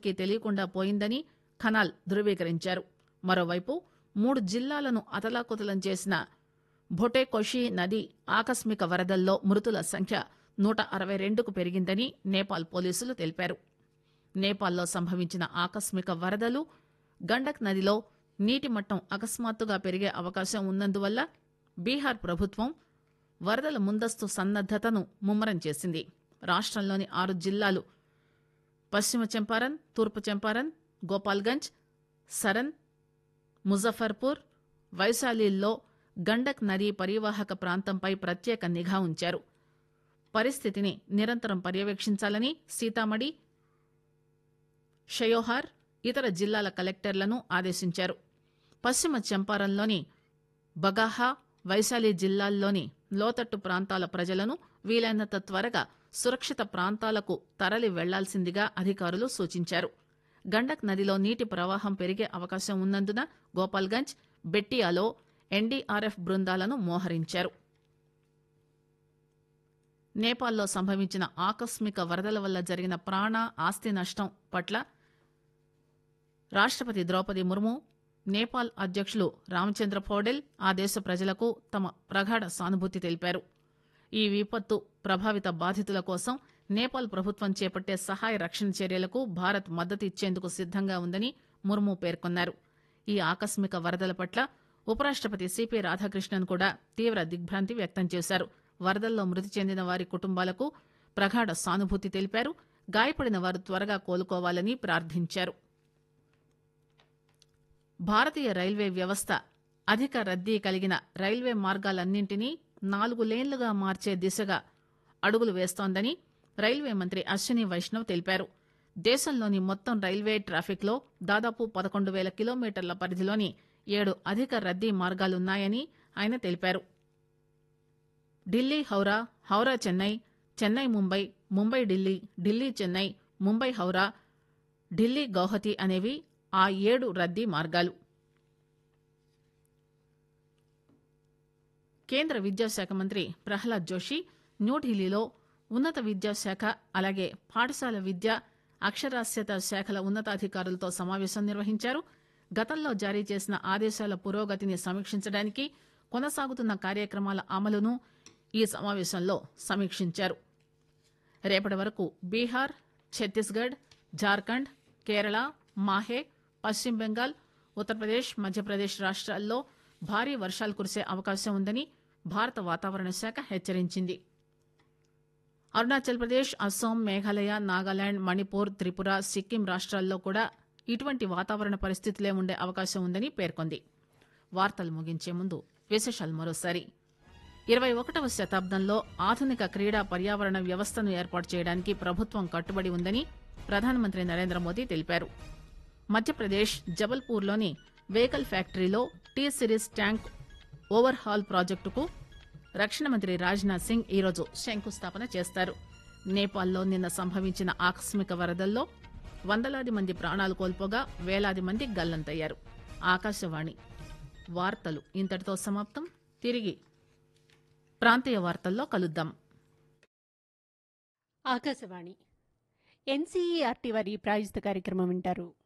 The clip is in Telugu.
ఎవరికీ తెలియకుండా పోయిందని ఖనాల్ ధృవీకరించారు మరోవైపు మూడు జిల్లాలను అతలాకుతలం చేసిన భొటేకోషి నది ఆకస్మిక వరదల్లో మృతుల సంఖ్య నూట అరవై రెండుకు పెరిగిందని నేపాల్ పోలీసులు తెలిపారు నేపాల్లో సంభవించిన ఆకస్మిక వరదలు గండక్ నదిలో నీటి మట్టం అకస్మాత్తుగా పెరిగే అవకాశం ఉన్నందువల్ల బీహార్ ప్రభుత్వం వరదల ముందస్తు సన్నద్దతను ముమ్మరం చేసింది రాష్టంలోని ఆరు జిల్లాలు పశ్చిమ చంపారన్ తూర్పు చంపారన్ గోపాల్గంజ్ సరన్ ముజఫర్పూర్ వైశాలిల్లో గండక్ నదీ పరివాహక ప్రాంతంపై ప్రత్యేక నిఘా ఉంచారు పరిస్థితిని నిరంతరం పర్యవేక్షించాలని సీతామఢి షయోహార్ ఇతర జిల్లాల కలెక్టర్లను ఆదేశించారు పశ్చిమ చంపారన్లోని బగాహా వైశాలి జిల్లాల్లోని లోతట్టు ప్రాంతాల ప్రజలను వీలైనంత త్వరగా సురక్షిత ప్రాంతాలకు తరలి వెళ్లాల్సిందిగా అధికారులు సూచించారు గండక్ నదిలో నీటి ప్రవాహం పెరిగే అవకాశం ఉన్నందున గోపాల్గంజ్ బెట్టియాలో ఎన్డీఆర్ఎఫ్ బృందాలను మోహరించారు నేపాల్లో సంభవించిన ఆకస్మిక వరదల వల్ల జరిగిన ప్రాణ ఆస్తి నష్టం పట్ల రాష్టపతి ద్రౌపది ముర్ము నేపాల్ అధ్యక్షులు రామచంద్ర పౌడెల్ ఆ దేశ ప్రజలకు తమ ప్రగాఢ సానుభూతి తెలిపారు ఈ విపత్తు ప్రభావిత బాధితుల కోసం నేపాల్ ప్రభుత్వం చేపట్టే సహాయ రక్షణ చర్యలకు భారత్ మద్దతు ఇచ్చేందుకు సిద్దంగా ఉందని ముర్ము పేర్కొన్నారు ఈ ఆకస్మిక వరదల పట్ల ఉపరాష్టపతి సిపి రాధాకృష్ణన్ కూడా తీవ్ర దిగ్భ్రాంతి వ్యక్తం చేశారు వరదల్లో మృతి చెందిన వారి కుటుంబాలకు ప్రగాఢ సానుభూతి తెలిపారు గాయపడిన వారు త్వరగా కోలుకోవాలని ప్రార్థించారు భారతీయ రైల్వే వ్యవస్థ అధిక రద్దీ కలిగిన రైల్వే మార్గాలన్నింటినీ నాలుగు లేన్లుగా మార్చే దిశగా అడుగులు వేస్తోందని రైల్వే మంత్రి అశ్విని వైష్ణవ్ తెలిపారు దేశంలోని మొత్తం రైల్వే ట్రాఫిక్లో దాదాపు పదకొండు వేల కిలోమీటర్ల పరిధిలోని ఏడు అధిక రద్దీ మార్గాలున్నాయని ఆయన తెలిపారు ఢిల్లీ హౌరా హౌరా చెన్నై చెన్నై ముంబై ముంబై ఢిల్లీ ఢిల్లీ చెన్నై ముంబై హౌరా ఢిల్లీ గౌహతి అనేవి ఆ ఏడు రద్దీ మార్గాలు కేంద్ర విద్యాశాఖ మంత్రి ప్రహ్లాద్ జోషి న్యూఢిల్లీలో ఉన్నత విద్యాశాఖ అలాగే పాఠశాల విద్య అక్షరాస్యత శాఖల ఉన్నతాధికారులతో సమావేశం నిర్వహించారు గతంలో జారీ చేసిన ఆదేశాల పురోగతిని సమీక్షించడానికి కొనసాగుతున్న కార్యక్రమాల అమలును ఈ సమావేశంలో సమీక్షించారు రేపటి వరకు బీహార్ ఛత్తీస్గఢ్ జార్ఖండ్ కేరళ మాహే పశ్చిమ బెంగాల్ ఉత్తరప్రదేశ్ మధ్యప్రదేశ్ రాష్ట్రాల్లో భారీ వర్షాలు కురిసే అవకాశం ఉందని భారత వాతావరణ శాఖ హెచ్చరించింది అరుణాచల్ ప్రదేశ్ అస్సాం మేఘాలయ నాగాలాండ్ మణిపూర్ త్రిపుర సిక్కిం రాష్ట్రాల్లో కూడా ఇటువంటి వాతావరణ పరిస్థితులే ఉండే అవకాశం ఉందని పేర్కొంది వార్తలు ముగించే ముందు విశేషాలు మరోసారి ఇరవై ఒకటవ శతాబ్దంలో ఆధునిక క్రీడా పర్యావరణ వ్యవస్థను ఏర్పాటు చేయడానికి ప్రభుత్వం కట్టుబడి ఉందని ప్రధానమంత్రి నరేంద్ర మోదీ తెలిపారు మధ్యప్రదేశ్ జబల్పూర్లోని వెహికల్ ఫ్యాక్టరీలో T series tank overhaul ప్రాజెక్టుకు రక్షణ మంత్రి రాజ్నాథ్ సింగ్ ఈరోజు శంకుస్థాపన చేస్తారు నేపాల్లో నిన్న సంభవించిన ఆకస్మిక వరదల్లో వందలాది మంది ప్రాణాలు కోల్పోగా వేలాది మంది గల్లంతయ్యారు ఆకాశవాణి వార్తలు ఇంతటితో సమాప్తం తిరిగి ప్రాంతీయ వార్తల్లో కలుద్దాం ఆకాశవాణి ఎన్సీఈఆర్టీ వారి ప్రాయోజిత కార్యక్రమం వింటారు